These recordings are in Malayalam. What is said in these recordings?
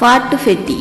ഫാട്ടുഫെറ്റി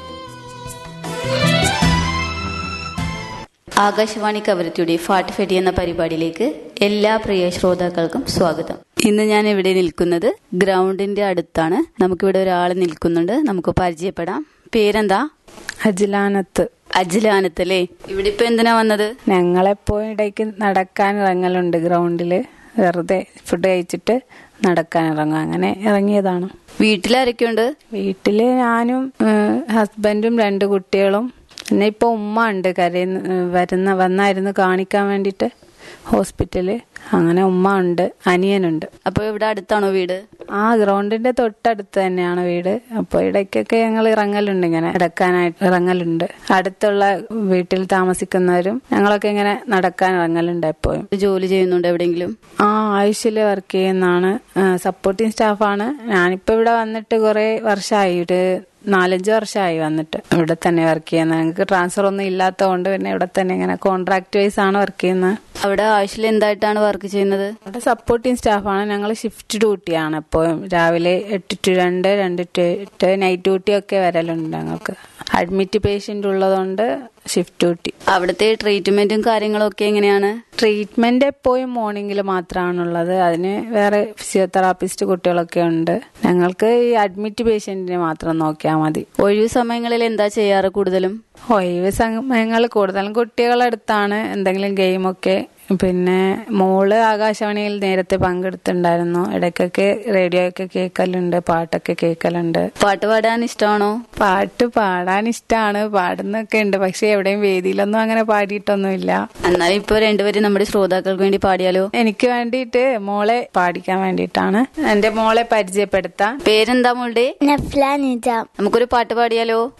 ആകാശവാണി കവരത്തിയുടെ ഫാട്ട് ഫെറ്റി എന്ന പരിപാടിയിലേക്ക് എല്ലാ പ്രിയ ശ്രോതാക്കൾക്കും സ്വാഗതം ഇന്ന് ഞാൻ ഇവിടെ നിൽക്കുന്നത് ഗ്രൗണ്ടിന്റെ അടുത്താണ് നമുക്കിവിടെ ഒരാൾ നിൽക്കുന്നുണ്ട് നമുക്ക് പരിചയപ്പെടാം പേരെന്താ അജിലാനത്ത് അജിലാനത്ത് അല്ലേ ഇവിടെ ഇപ്പൊ എന്തിനാ വന്നത് ഞങ്ങളെപ്പോഴും ഇടയ്ക്ക് നടക്കാൻ ഇറങ്ങലുണ്ട് ഗ്രൗണ്ടില് വെറുതെ ഫുഡ് കഴിച്ചിട്ട് നടക്കാൻ ഇറങ്ങും അങ്ങനെ ഇറങ്ങിയതാണ് വീട്ടിലാരൊക്കെയുണ്ട് വീട്ടില് ഞാനും ഏഹ്, ഹസ്ബൻഡും രണ്ട് കുട്ടികളും പിന്നെ ഇപ്പൊ ഉമ്മ ഉണ്ട് കരയുന്ന ഏഹ്, വരുന്ന വന്നായിരുന്നു കാണിക്കാൻ വേണ്ടിട്ട് ഹോസ്പിറ്റല് അങ്ങനെ ഉമ്മ ഉണ്ട് അനിയനുണ്ട് അപ്പൊ ഇവിടെ അടുത്താണോ വീട് ആ ഗ്രൗണ്ടിന്റെ തൊട്ടടുത്ത് തന്നെയാണ് വീട് അപ്പോൾ ഇടയ്ക്കൊക്കെ ഞങ്ങൾ ഇറങ്ങലുണ്ട് ഇങ്ങനെ നടക്കാനായിട്ട് ഇറങ്ങലുണ്ട് അടുത്തുള്ള വീട്ടിൽ താമസിക്കുന്നവരും ഞങ്ങളൊക്കെ ഇങ്ങനെ നടക്കാൻ ഇറങ്ങലുണ്ട് എപ്പോഴും ജോലി ചെയ്യുന്നുണ്ട് എവിടെയെങ്കിലും ആ ആയുഷില് വർക്ക് ചെയ്യുന്നതാണ് സപ്പോർട്ടിങ് സ്റ്റാഫാണ് ഞാനിപ്പോ ഇവിടെ വന്നിട്ട് കുറെ വർഷമായി ഒരു നാലഞ്ച് വർഷമായി വന്നിട്ട് ഇവിടെ തന്നെ വർക്ക് ചെയ്യുന്നത് ഞങ്ങൾക്ക് ട്രാൻസ്ഫർ ഒന്നും ഇല്ലാത്തതുകൊണ്ട് പിന്നെ ഇവിടെ തന്നെ ഇങ്ങനെ കോൺട്രാക്ട് വൈസ് ആണ് വർക്ക് ചെയ്യുന്നത് അവിടെ ആവശ്യം എന്തായിട്ടാണ് വർക്ക് ചെയ്യുന്നത് ഇവിടെ സപ്പോർട്ടിങ് സ്റ്റാഫാണ് ഞങ്ങൾ ഷിഫ്റ്റ് ഡ്യൂട്ടിയാണ് എപ്പോഴും രാവിലെ എട്ട് ടു രണ്ട് രണ്ട് ടു എട്ട് നൈറ്റ് ഡ്യൂട്ടി ഒക്കെ വരലുണ്ട് ഞങ്ങൾക്ക് അഡ്മിറ്റ് പേഷ്യന്റ് ഉള്ളതുകൊണ്ട് ഷിഫ്റ്റ് ഡ്യൂട്ടി അവിടുത്തെ ട്രീറ്റ്മെന്റും കാര്യങ്ങളും ഒക്കെ എങ്ങനെയാണ് ട്രീറ്റ്മെന്റ് എപ്പോഴും മോർണിംഗിൽ മാത്രമാണുള്ളത് അതിന് വേറെ ഫിസിയോതെറാപ്പിസ്റ്റ് കുട്ടികളൊക്കെ ഉണ്ട് ഞങ്ങൾക്ക് ഈ അഡ്മിറ്റ് പേഷ്യന്റിനെ മാത്രം നോക്കിയാൽ മതി ഒഴിവു സമയങ്ങളിൽ എന്താ ചെയ്യാറ് കൂടുതലും ഒഴിവ് സമയങ്ങൾ കൂടുതലും കുട്ടികളടുത്താണ് എന്തെങ്കിലും ഗെയിമൊക്കെ പിന്നെ മോള് ആകാശവാണിയിൽ നേരത്തെ പങ്കെടുത്തിട്ടുണ്ടായിരുന്നു ഇടയ്ക്കൊക്കെ റേഡിയോ ഒക്കെ കേൾക്കലുണ്ട് പാട്ടൊക്കെ കേൾക്കലുണ്ട് പാട്ട് പാടാൻ ഇഷ്ടമാണോ പാട്ട് പാടാൻ ഇഷ്ടമാണ് പാടുന്നൊക്കെ ഉണ്ട് പക്ഷെ എവിടെയും വേദിയിലൊന്നും അങ്ങനെ പാടിയിട്ടൊന്നുമില്ല എന്നാൽ ഇപ്പൊ രണ്ടുപേരും നമ്മുടെ ശ്രോതാക്കൾക്ക് വേണ്ടി പാടിയാലോ എനിക്ക് വേണ്ടിയിട്ട് മോളെ പാടിക്കാൻ വേണ്ടിയിട്ടാണ് എന്റെ മോളെ പരിചയപ്പെടുത്താൻ പേരെന്താ മോളുടെ നഫ്ല നിജാം നമുക്കൊരു പാട്ട് പാടിയാലോ